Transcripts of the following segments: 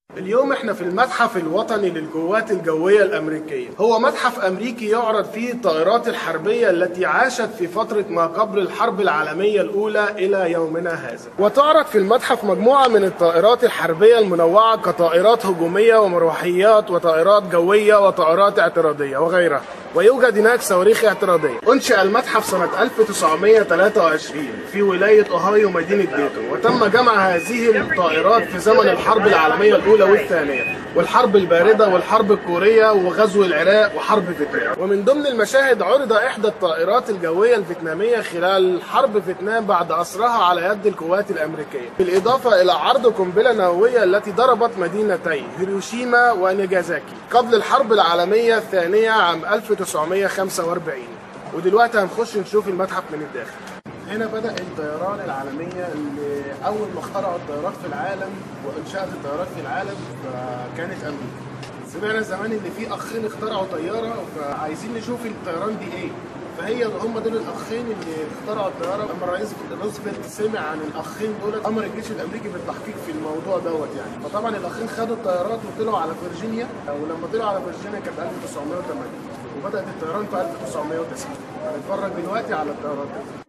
اليوم احنا في المتحف الوطني للقوات الجوية الأمريكية هو متحف أمريكي يعرض فيه الطائرات الحربية التي عاشت في فترة ما قبل الحرب العالمية الأولى إلى يومنا هذا وتعرض في المتحف مجموعة من الطائرات الحربية المنوعة كطائرات هجومية ومروحيات وطائرات جوية وطائرات اعتراضية وغيرها ويوجد هناك صواريخ اعتراضية أنشأ المتحف سنة 1923 في ولاية أوهايو مدينة ديتون وتم جمع هذه الطائرات في زمن الحرب العالمية الأولى والثانية والحرب الباردة والحرب الكورية وغزو العراق وحرب فيتنام ومن ضمن المشاهد عرض إحدى الطائرات الجوية الفيتنامية خلال حرب فيتنام بعد أسرها على يد القوات الأمريكية بالإضافة إلى عرض قنبلة نووية التي ضربت مدينتي هيروشيما ونيجازاكي قبل الحرب العالمية الثانية عام 1945 ودلوقتي هنخش نشوف المتحف من الداخل هنا بدأ الطيران العالمية اللي أول ما اخترعوا الطيارات في العالم وإنشأت الطيارات في العالم فكانت أمريكا. سمعنا زمان إن في أخين اخترعوا طيارة فعايزين نشوف الطيران دي إيه. فهي هم دول الأخين اللي اخترعوا الطيارة لما الرئيس روزفلت سمع عن الأخين دول أمر الجيش الأمريكي بالتحقيق في الموضوع دوت يعني. فطبعا الأخين خدوا الطيارات وطلعوا على فيرجينيا ولما طلعوا على فيرجينيا كانت 1908 وبدأت الطيران في 1990. هنتفرج دلوقتي على الطيارات دي.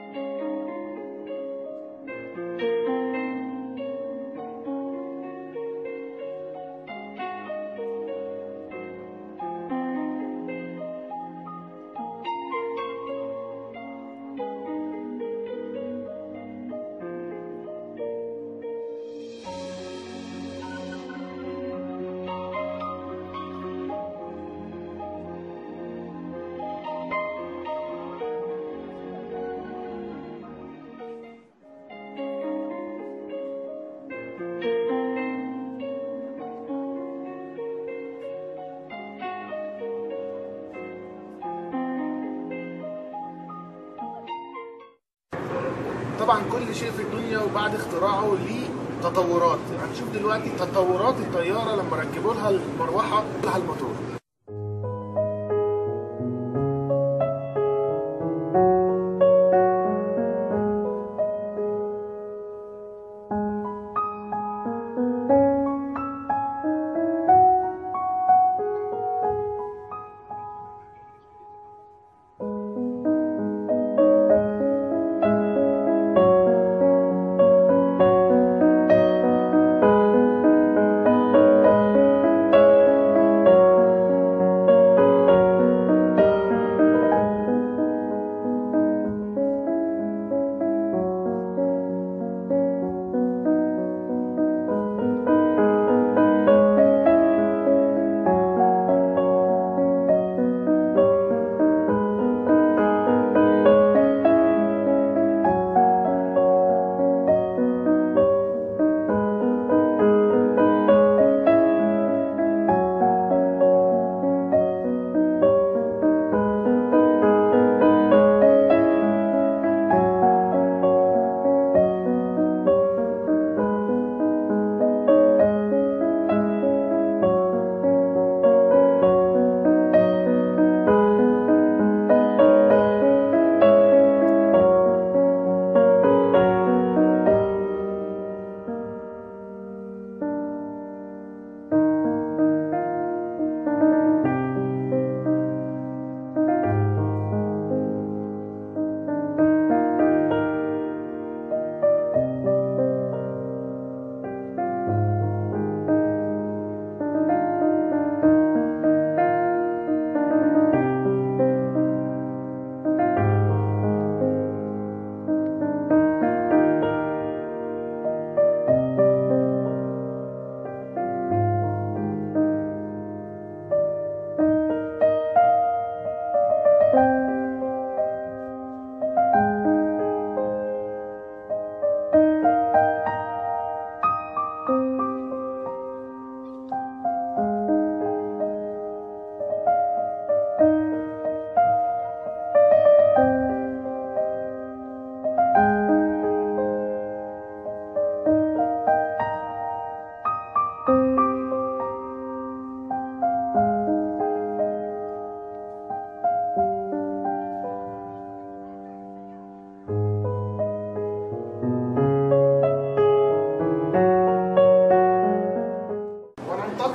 طبعا كل شيء في الدنيا وبعد اختراعه ليه تطورات هنشوف دلوقتي تطورات الطياره لما ركبوا لها المروحه لها الموتور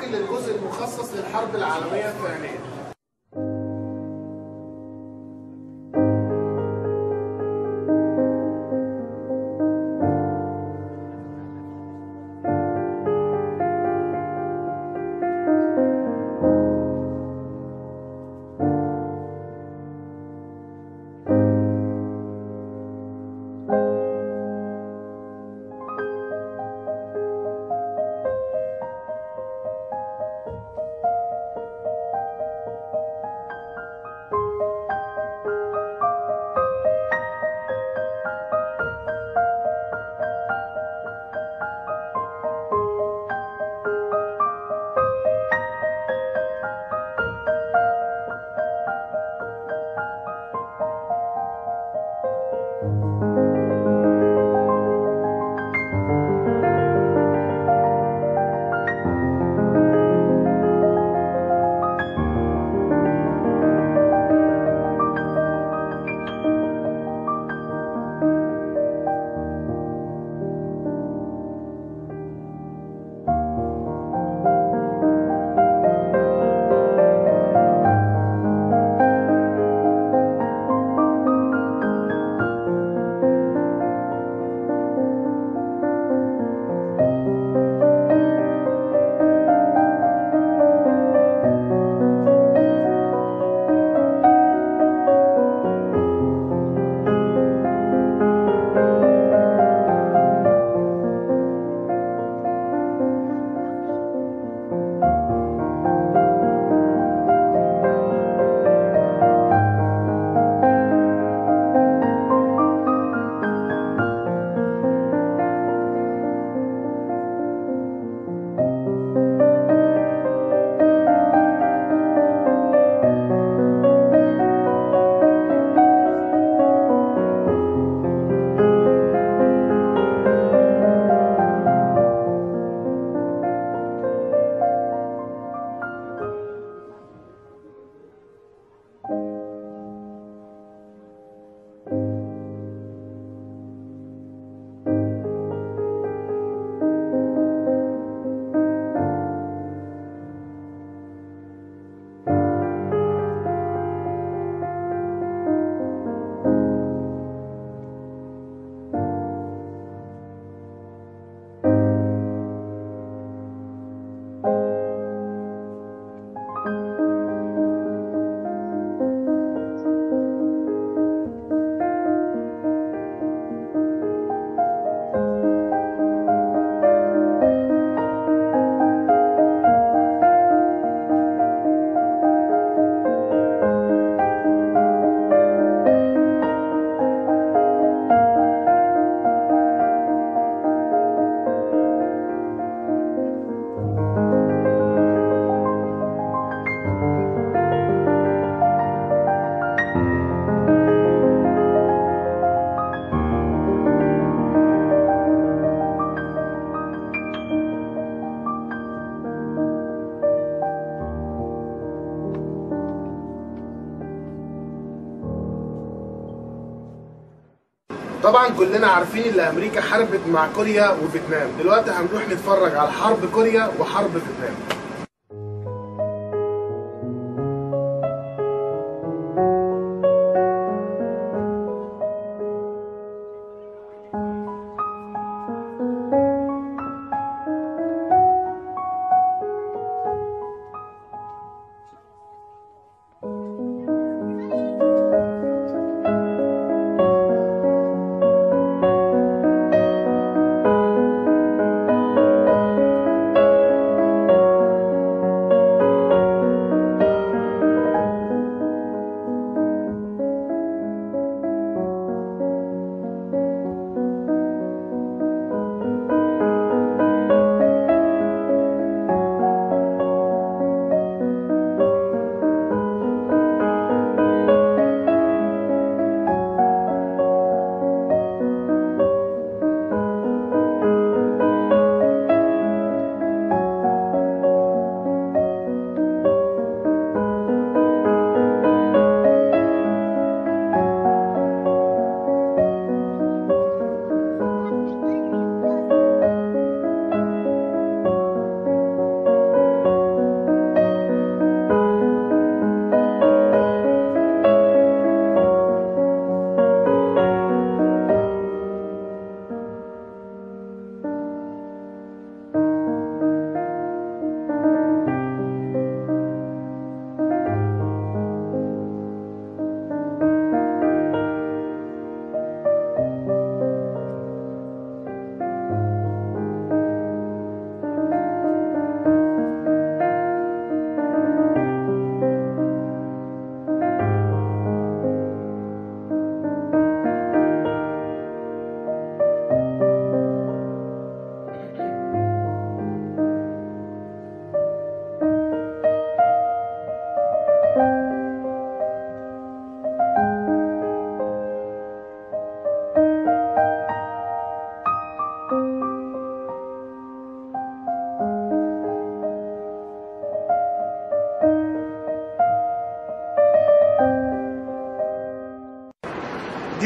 ننتقل للجزء المخصص للحرب العالمية الثانية طبعا كلنا عارفين ان امريكا حاربت مع كوريا وفيتنام دلوقتي هنروح نتفرج على حرب كوريا وحرب فيتنام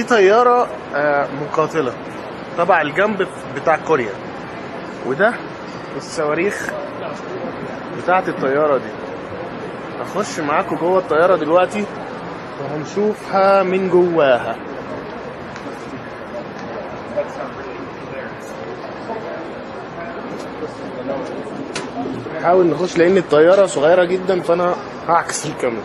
دي طيارة آه، مقاتلة تبع الجنب بتاع كوريا وده الصواريخ بتاعت الطيارة دي هخش معاكم جوه الطيارة دلوقتي وهنشوفها من جواها حاول نخش لان الطيارة صغيرة جدا فانا هعكس الكاميرا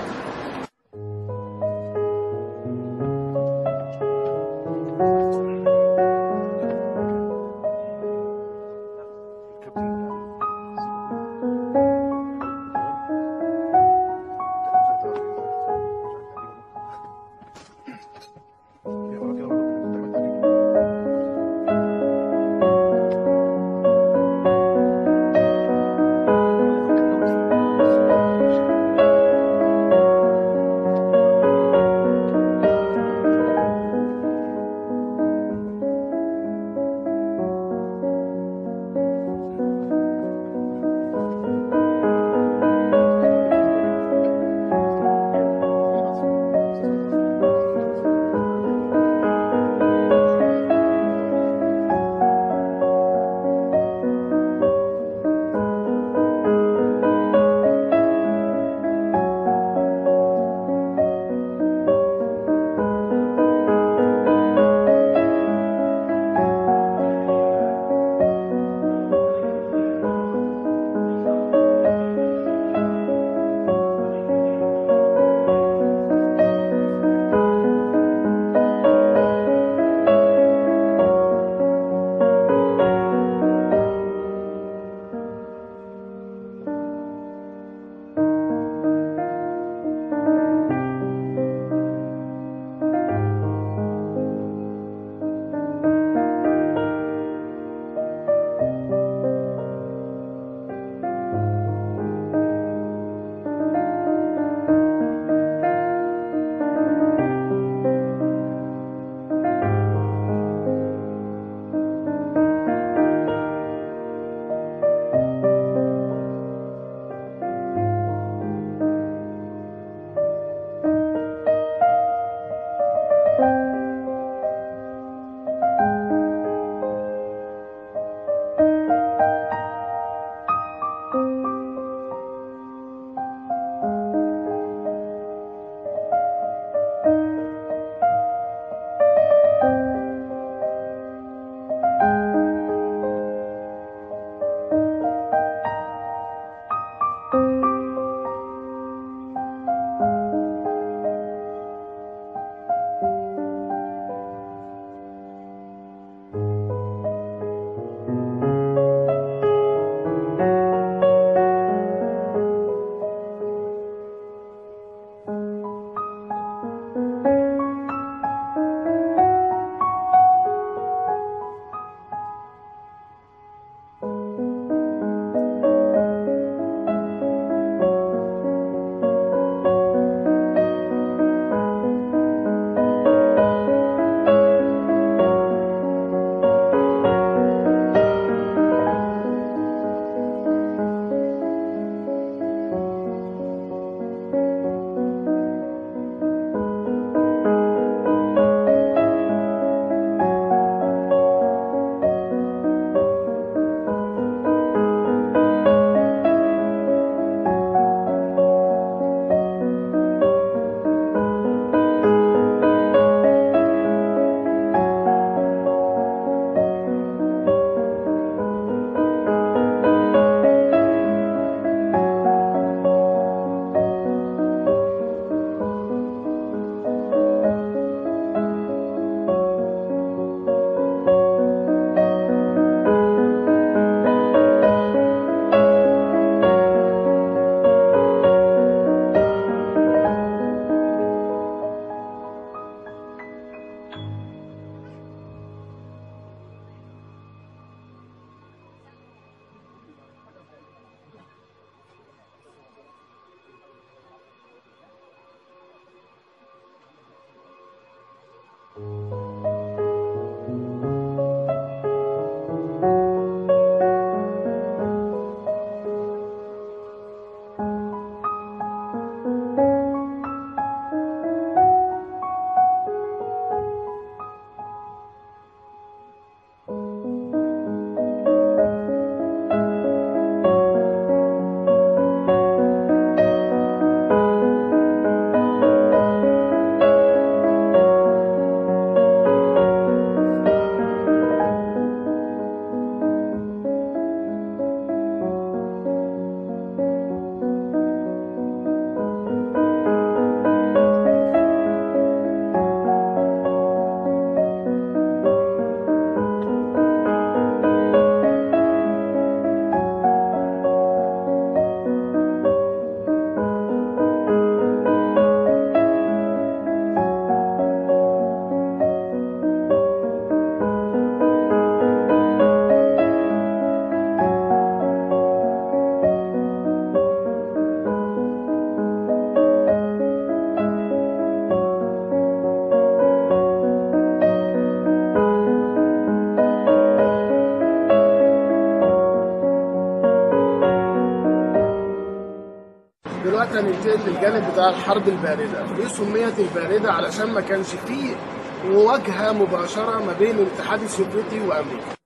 دلوقتي هننتقل للجانب بتاع الحرب الباردة ليه سميت الباردة علشان ما كانش فيه مواجهة مباشرة ما بين الاتحاد السوفيتي وأمريكا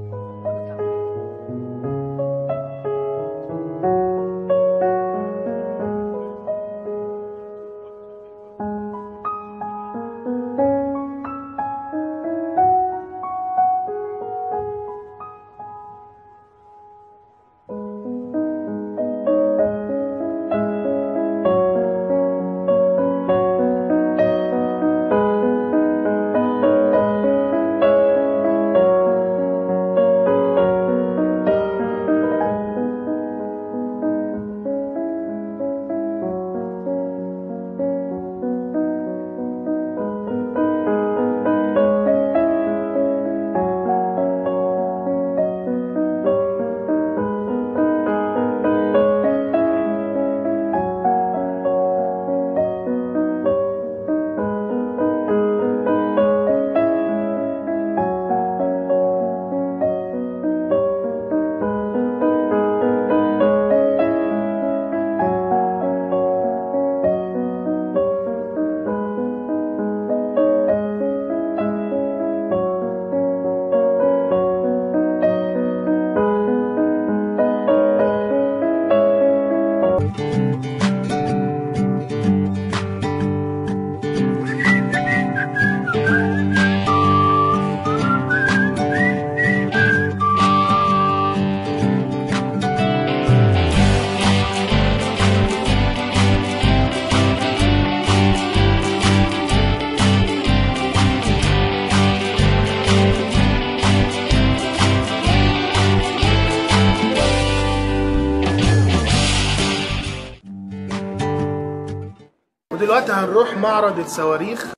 ودلوقتي هنروح معرض الصواريخ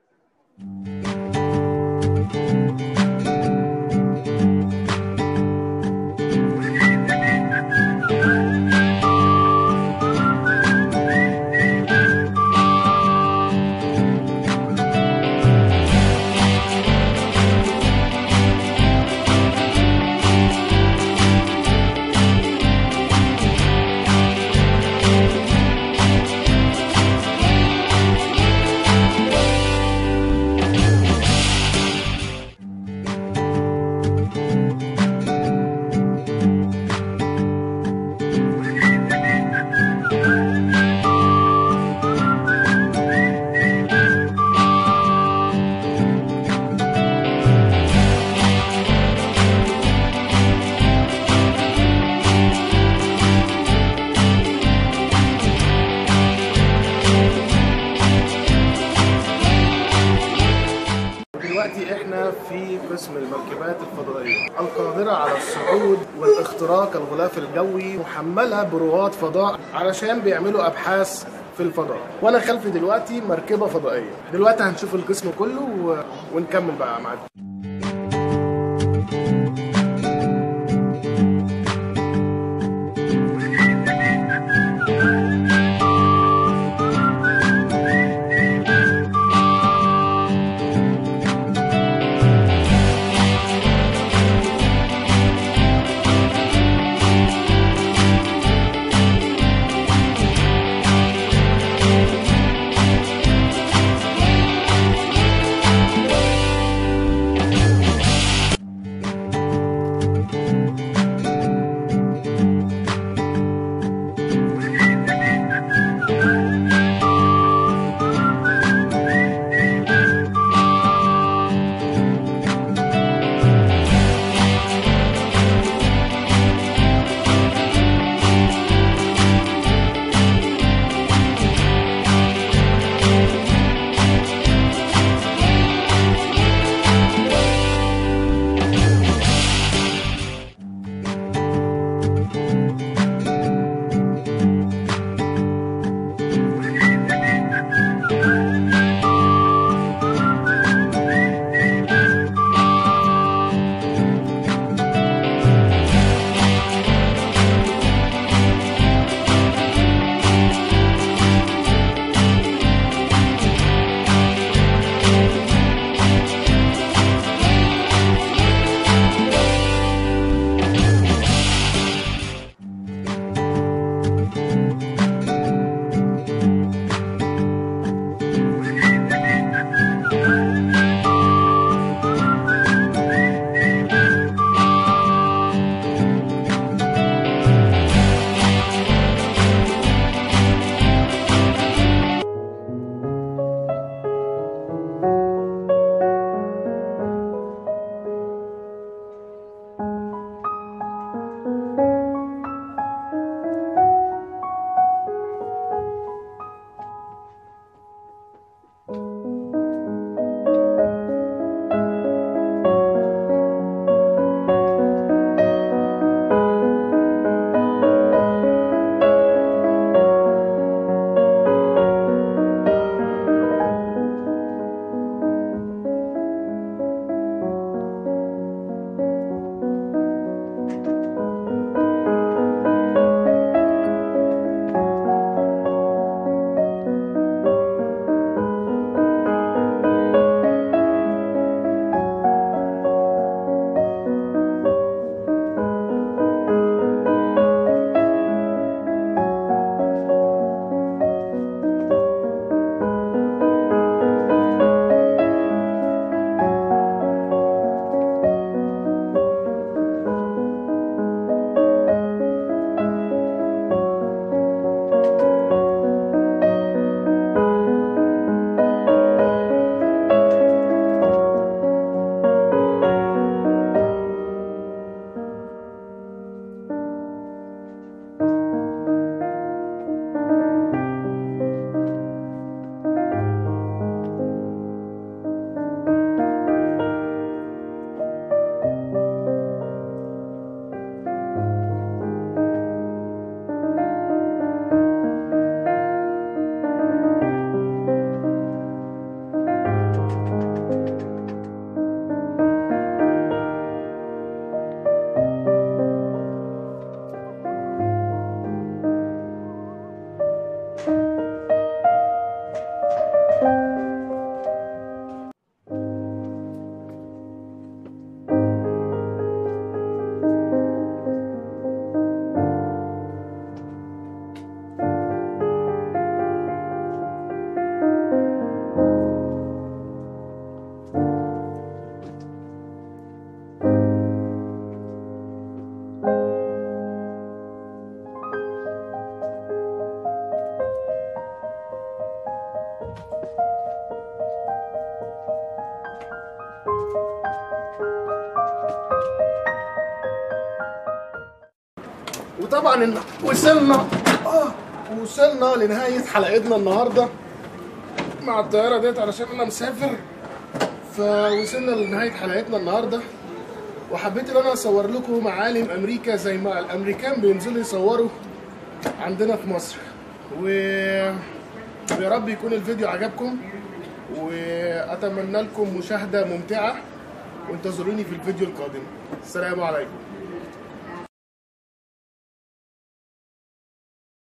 دلوقتي احنا في قسم المركبات الفضائية القادرة على الصعود والاختراق الغلاف الجوي محملة برواد فضاء علشان بيعملوا ابحاث في الفضاء وانا خلفي دلوقتي مركبة فضائية دلوقتي هنشوف القسم كله و... ونكمل بقى معاكم وطبعا إن وصلنا اه وصلنا لنهايه حلقتنا النهارده مع الطياره ديت علشان انا مسافر فوصلنا لنهايه حلقتنا النهارده وحبيت ان انا اصور لكم معالم امريكا زي ما الامريكان بينزلوا يصوروا عندنا في مصر و يا رب يكون الفيديو عجبكم واتمنى لكم مشاهده ممتعه وانتظروني في الفيديو القادم السلام عليكم